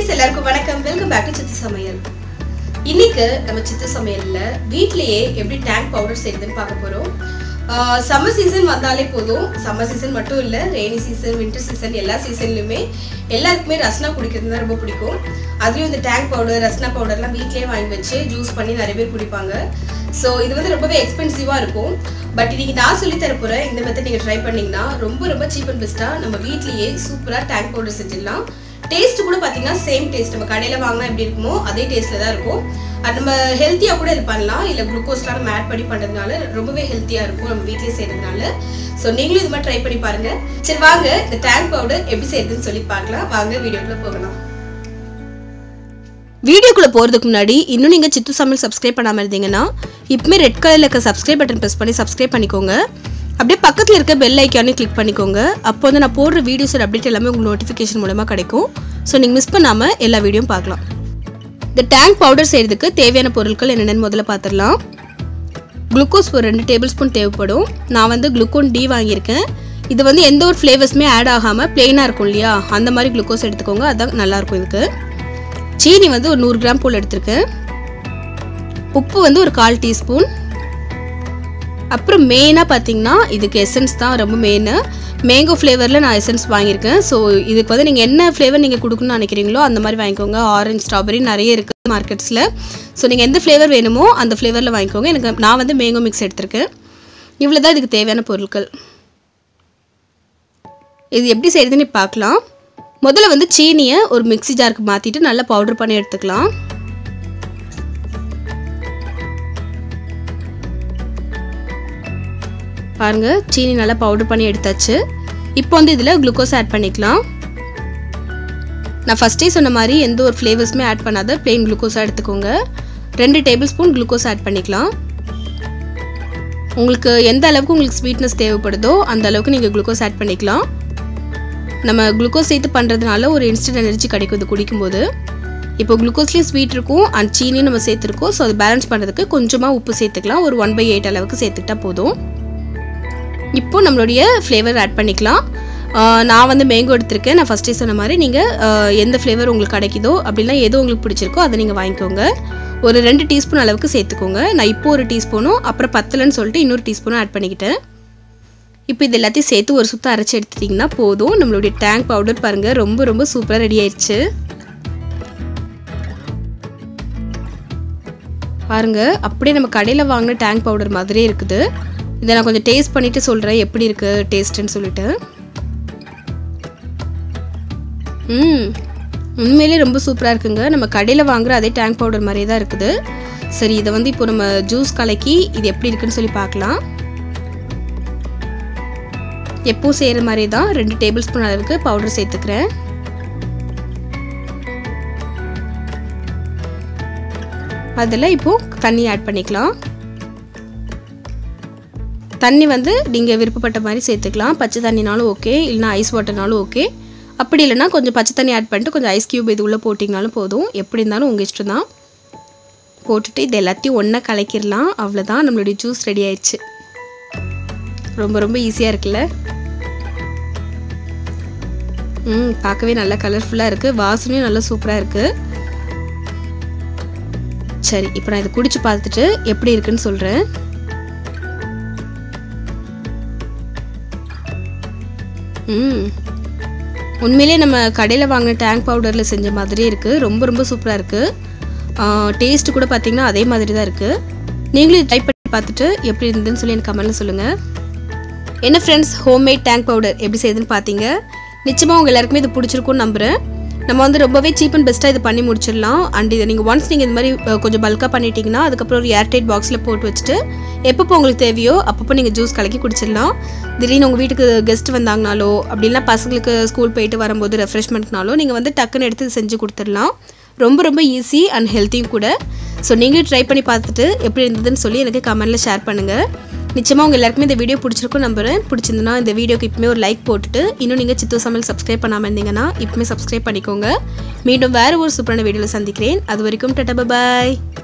குட்டீஸ் எல்லாருக்கும் வணக்கம் வெல்கம் பேக் டு சித்து சமையல் இன்னைக்கு நம்ம சித்து சமையல்ல வீட்லயே எப்படி டேங்க் பவுடர் செய்யுதுன்னு பார்க்க போறோம் சம்மர் சீசன் வந்தாலே போதும் சம்மர் சீசன் மட்டும் இல்ல ரெய்னி சீசன் வின்டர் சீசன் எல்லா சீசன்லயுமே எல்லாருக்குமே ரஸ்னா குடிக்கிறது தான் ரொம்ப பிடிக்கும் அதுலயும் இந்த டேங்க் பவுடர் ரஸ்னா பவுடர்லாம் வீட்லயே வாங்கி வச்சு ஜூஸ் பண்ணி நிறைய பேர் குடிப்பாங்க ஸோ இது வந்து ரொம்பவே எக்ஸ்பென்சிவாக இருக்கும் பட் இன்னைக்கு நான் சொல்லி தர போகிறேன் இந்த மெத்தட் நீங்கள் ட்ரை பண்ணீங்கன்னா ரொம்ப ரொம்ப சீப் அண்ட் பெஸ்ட்டாக நம்ம வீட்லயே சூப்பராக டேங்க் பவுடர் செஞ்சிடலாம் டேஸ்ட் கூட பார்த்தீங்கன்னா சேம் டேஸ்ட் நம்ம கடையில் வாங்கினா எப்படி இருக்குமோ அதே டேஸ்ட்டில் தான் இருக்கும் அது நம்ம ஹெல்த்தியாக கூட இது பண்ணலாம் இல்லை குளுக்கோஸ்லாம் நம்ம ஆட் பண்ணி பண்ணுறதுனால ரொம்பவே ஹெல்த்தியாக இருக்கும் நம்ம வீட்லேயே செய்கிறதுனால ஸோ நீங்களும் இது மாதிரி ட்ரை பண்ணி பாருங்க சரி வாங்க இந்த டேங்க் பவுடர் எப்படி செய்யுதுன்னு சொல்லி பார்க்கலாம் வாங்க வீடியோக்குள்ளே போகலாம் வீடியோக்குள்ளே போகிறதுக்கு முன்னாடி இன்னும் நீங்கள் சித்து சமையல் சப்ஸ்கிரைப் பண்ணாமல் இருந்தீங்கன்னா இப்போமே ரெட் கலரில் இருக்க சப்ஸ்கிரைப் பட்டன் ப்ரெஸ் பண்ணி சப்ஸ்கிரைப் பண்ணிக்கோங்க அப்படியே பக்கத்தில் இருக்க பெல் ஐக்கானே கிளிக் பண்ணிக்கோங்க அப்போ வந்து நான் போடுற வீடியோஸோட அப்டேட் எல்லாமே உங்களுக்கு நோட்டிஃபிகேஷன் மூலமாக கிடைக்கும் ஸோ நீங்கள் மிஸ் பண்ணாமல் எல்லா வீடியோவும் பார்க்கலாம் இந்த டேங்க் பவுடர் செய்கிறதுக்கு தேவையான பொருட்கள் என்னென்னு முதல்ல பார்த்துடலாம் குளுக்கோஸ் ஒரு ரெண்டு டேபிள் ஸ்பூன் தேவைப்படும் நான் வந்து குளுக்கோன் டி வாங்கியிருக்கேன் இது வந்து எந்த ஒரு ஃப்ளேவர்ஸுமே ஆட் ஆகாமல் பிளெயினாக இருக்கும் இல்லையா அந்த மாதிரி குளுக்கோஸ் எடுத்துக்கோங்க அதான் நல்லாயிருக்கும் இதுக்கு சீனி வந்து ஒரு நூறு கிராம் போல் எடுத்திருக்கேன் உப்பு வந்து ஒரு கால் டீஸ்பூன் அப்புறம் மெயினாக பார்த்தீங்கன்னா இதுக்கு எசன்ஸ் தான் ரொம்ப மெயின் மேங்கோ ஃப்ளேவரில் நான் எசன்ஸ் வாங்கியிருக்கேன் ஸோ இதுக்கு வந்து நீங்கள் என்ன ஃப்ளேவர் நீங்கள் கொடுக்கணும்னு நினைக்கிறீங்களோ அந்த மாதிரி வாங்கிக்கோங்க ஆரஞ்சு ஸ்ட்ராபெரி நிறைய இருக்குது மார்க்கெட்ஸில் ஸோ நீங்கள் எந்த ஃப்ளேவர் வேணுமோ அந்த ஃப்ளேவரில் வாங்கிக்கோங்க எனக்கு நான் வந்து மேங்கோ மிக்ஸ் எடுத்திருக்கேன் இவ்வளோ தான் இதுக்கு தேவையான பொருட்கள் இது எப்படி செய்யுதுன்னு பார்க்கலாம் முதல்ல வந்து சீனியை ஒரு மிக்ஸி ஜாருக்கு மாற்றிட்டு நல்லா பவுடர் பண்ணி எடுத்துக்கலாம் பாருங்க சீனி நல்லா பவுடர் பண்ணி எடுத்தாச்சு இப்போ வந்து இதில் குளுக்கோஸ் ஆட் பண்ணிக்கலாம் நான் ஃபஸ்ட்டே சொன்ன மாதிரி எந்த ஒரு ஃப்ளேவர்ஸுமே ஆட் பண்ணாத பிளெயின் குளுக்கோஸாக எடுத்துக்கோங்க ரெண்டு டேபிள் ஸ்பூன் குளுக்கோஸ் ஆட் பண்ணிக்கலாம் உங்களுக்கு எந்த அளவுக்கு உங்களுக்கு ஸ்வீட்னஸ் தேவைப்படுதோ அந்த அளவுக்கு நீங்கள் குளுக்கோஸ் ஆட் பண்ணிக்கலாம் நம்ம குளுக்கோஸ் சேர்த்து பண்ணுறதுனால ஒரு இன்ஸ்டன்ட் எனர்ஜி கிடைக்கும் இது குடிக்கும்போது இப்போ குளுக்கோஸ்லேயும் ஸ்வீட் இருக்கும் அண்ட் சீனியும் நம்ம சேர்த்துருக்கோம் ஸோ அது பேலன்ஸ் பண்ணுறதுக்கு கொஞ்சமாக உப்பு சேர்த்துக்கலாம் ஒரு ஒன் பை எயிட் அளவுக்கு சேர்த்துக்கிட்டா போதும் இப்போ நம்மளுடைய ஃப்ளேவர் ஆட் பண்ணிக்கலாம் நான் வந்து மேங்கோ எடுத்திருக்கேன் நான் ஃபஸ்ட்டே சொன்ன மாதிரி நீங்கள் எந்த ஃப்ளேவர் உங்களுக்கு கிடைக்குதோ அப்படிலாம் எது உங்களுக்கு பிடிச்சிருக்கோ அதை நீங்கள் வாங்கிக்கோங்க ஒரு ரெண்டு டீஸ்பூன் அளவுக்கு சேர்த்துக்கோங்க நான் இப்போ ஒரு டீஸ்பூனும் அப்புறம் பத்தலைன்னு சொல்லிட்டு இன்னொரு டீஸ்பூனும் ஆட் பண்ணிக்கிட்டேன் இப்போ இது எல்லாத்தையும் சேர்த்து ஒரு சுத்தம் அரைச்சி எடுத்துட்டிங்கன்னா போதும் நம்மளுடைய டேங்க் பவுடர் பாருங்கள் ரொம்ப ரொம்ப சூப்பராக ரெடி ஆயிடுச்சு பாருங்கள் அப்படியே நம்ம கடையில் வாங்கின டேங்க் பவுடர் மாதிரியே இருக்குது இதை நான் கொஞ்சம் டேஸ்ட் பண்ணிவிட்டு சொல்கிறேன் எப்படி இருக்குது டேஸ்ட்டுன்னு சொல்லிட்டு ம் உண்மையிலே ரொம்ப சூப்பராக இருக்குங்க நம்ம கடையில் வாங்குகிற அதே டேங்க் பவுடர் மாதிரியே தான் இருக்குது சரி இதை வந்து இப்போ நம்ம ஜூஸ் கலக்கி இது எப்படி இருக்குன்னு சொல்லி பார்க்கலாம் எப்பவும் செய்கிற மாதிரி தான் ரெண்டு டேபிள் ஸ்பூன் அளவுக்கு பவுடர் சேர்த்துக்கிறேன் அதில் இப்போது தண்ணி ஆட் பண்ணிக்கலாம் தண்ணி வந்து நீங்கள் விருப்பப்பட்ட மாதிரி சேர்த்துக்கலாம் பச்சை தண்ணினாலும் ஓகே இல்லைனா ஐஸ் வாட்டர்னாலும் ஓகே அப்படி இல்லைனா கொஞ்சம் பச்சை தண்ணி ஆட் பண்ணிட்டு கொஞ்சம் ஐஸ் க்யூப் இது உள்ளே போட்டிங்கனாலும் போதும் எப்படி இருந்தாலும் உங்கள் இஷ்டம் தான் போட்டுட்டு இது எல்லாத்தையும் ஒன்றா கலக்கிடலாம் அவ்வளோதான் நம்மளுடைய ஜூஸ் ரெடி ஆயிடுச்சு ரொம்ப ரொம்ப ஈஸியாக இருக்குல்ல ம் பார்க்கவே நல்லா கலர்ஃபுல்லாக இருக்குது வாசனையும் நல்லா சூப்பராக இருக்குது சரி இப்போ நான் இதை குடிச்சு பார்த்துட்டு எப்படி இருக்குன்னு சொல்கிறேன் ம் உண்மையிலே நம்ம கடையில் வாங்கின டேங்க் பவுடரில் செஞ்ச மாதிரியே இருக்குது ரொம்ப ரொம்ப சூப்பராக இருக்குது டேஸ்ட்டு கூட பார்த்திங்கன்னா அதே மாதிரி தான் இருக்குது நீங்களும் ட்ரை பண்ணி பார்த்துட்டு எப்படி இருந்ததுன்னு சொல்லி எனக்கு கமெண்ட்டில் சொல்லுங்கள் என்ன ஃப்ரெண்ட்ஸ் ஹோம்மேட் டேங்க் பவுடர் எப்படி செய்யுதுன்னு பார்த்தீங்க நிச்சயமாக உங்கள் எல்லாருக்குமே இது பிடிச்சிருக்கும்னு நம்புகிறேன் நம்ம வந்து ரொம்பவே சீப் அண்ட் பெஸ்ட்டாக இது பண்ணி முடிச்சிடலாம் அண்ட் இதை நீங்கள் ஒன்ஸ் நீங்கள் இது மாதிரி கொஞ்சம் பல்காக பண்ணிட்டீங்கன்னா அதுக்கப்புறம் ஒரு ஏர்டைட் பாக்ஸில் போட்டு வச்சுட்டு எப்பப்போ உங்களுக்கு தேவையோ அப்பப்போ நீங்கள் ஜூஸ் கலக்கி குடிச்சிடலாம் திடீர்னு உங்கள் வீட்டுக்கு கெஸ்ட் வந்தாங்கனாலோ அப்படின்னா பசங்களுக்கு ஸ்கூல் போயிட்டு வரும்போது ரெஃப்ரெஷ்மெண்ட்னாலோ நீங்கள் வந்து டக்குன்னு எடுத்து செஞ்சு கொடுத்துடலாம் ரொம்ப ரொம்ப ஈஸி அண்ட் ஹெல்த்தியும் கூட ஸோ நீங்களும் ட்ரை பண்ணி பார்த்துட்டு எப்படி இருந்ததுன்னு சொல்லி எனக்கு கமெண்ட்டில் ஷேர் பண்ணுங்கள் நிச்சயமாக உங்கள் எல்லாருக்குமே இந்த வீடியோ பிடிச்சிருக்கும் நம்புறேன் பிடிச்சிருந்தனா இந்த வீடியோக்கு இப்போமே ஒரு லைக் போட்டுட்டு இன்னும் நீங்கள் சித்து சமையல் சப்ஸ்கிரைப் பண்ணாமல் இருந்தீங்கன்னா இப்போமே சப்ஸ்கிரைப் பண்ணிக்கோங்க மீண்டும் வேறு ஒரு சூப்பரான வீடியோவில் சந்திக்கிறேன் அது வரைக்கும் டட்டா பாய்